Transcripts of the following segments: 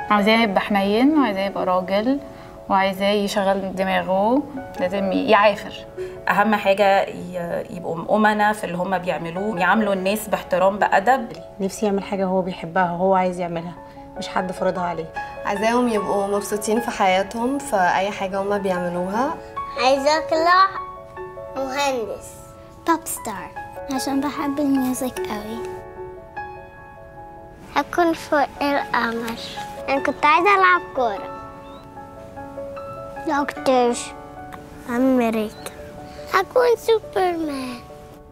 عايزاه يبقى حنين وعايزاه يبقى راجل وعايزاه يشغل دماغه لازم يعافر اهم حاجه ي- يبقوا امنا في اللي هم بيعملوه يعاملوا الناس باحترام بادب نفسي يعمل حاجة هو بيحبها وهو عايز يعملها مش حد فرضها عليه عايزاهم يبقوا مبسوطين في حياتهم في اي حاجه هما بيعملوها عايزة أطلع مهندس توب ستار عشان بحب الميوزك قوي هكون فوق القمر أنا كنت عايزة ألعب كورة دكتور أمريكا هكون سوبرمان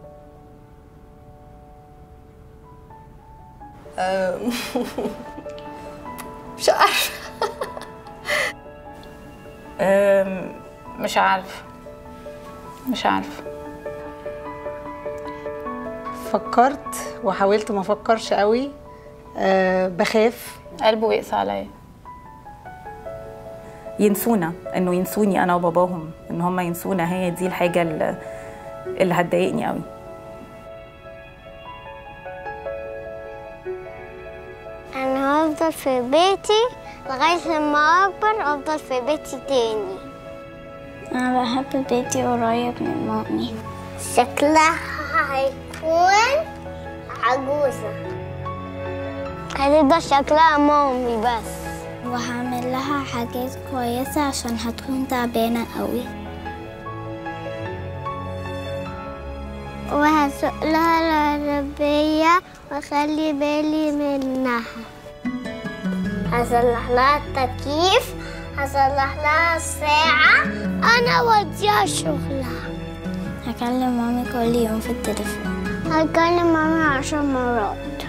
أم، مش عارفه أم، مش عارفه مش عارفه فكرت وحاولت ما افكرش قوي أه بخاف قلبه يقسى عليا ينسونا انه ينسوني انا وباباهم ان هم ينسونا هي دي الحاجه اللي, اللي هتضايقني قوي أنا هفضل في بيتي لغاية لما أكبر أفضل في بيتي تاني أنا بحب بيتي قريب من مامي شكلها هيكون عجوزة هتبقى شكلها مامي بس وهعمل لها حاجات كويسة عشان هتكون تعبانة قوي وهسوق لها العربية واخلي بالي منها هصلح لها التكييف هصلح لها الساعة أنا وديها شغلها هكلم مامي كل يوم في التليفون هكلم مامي عشر مرات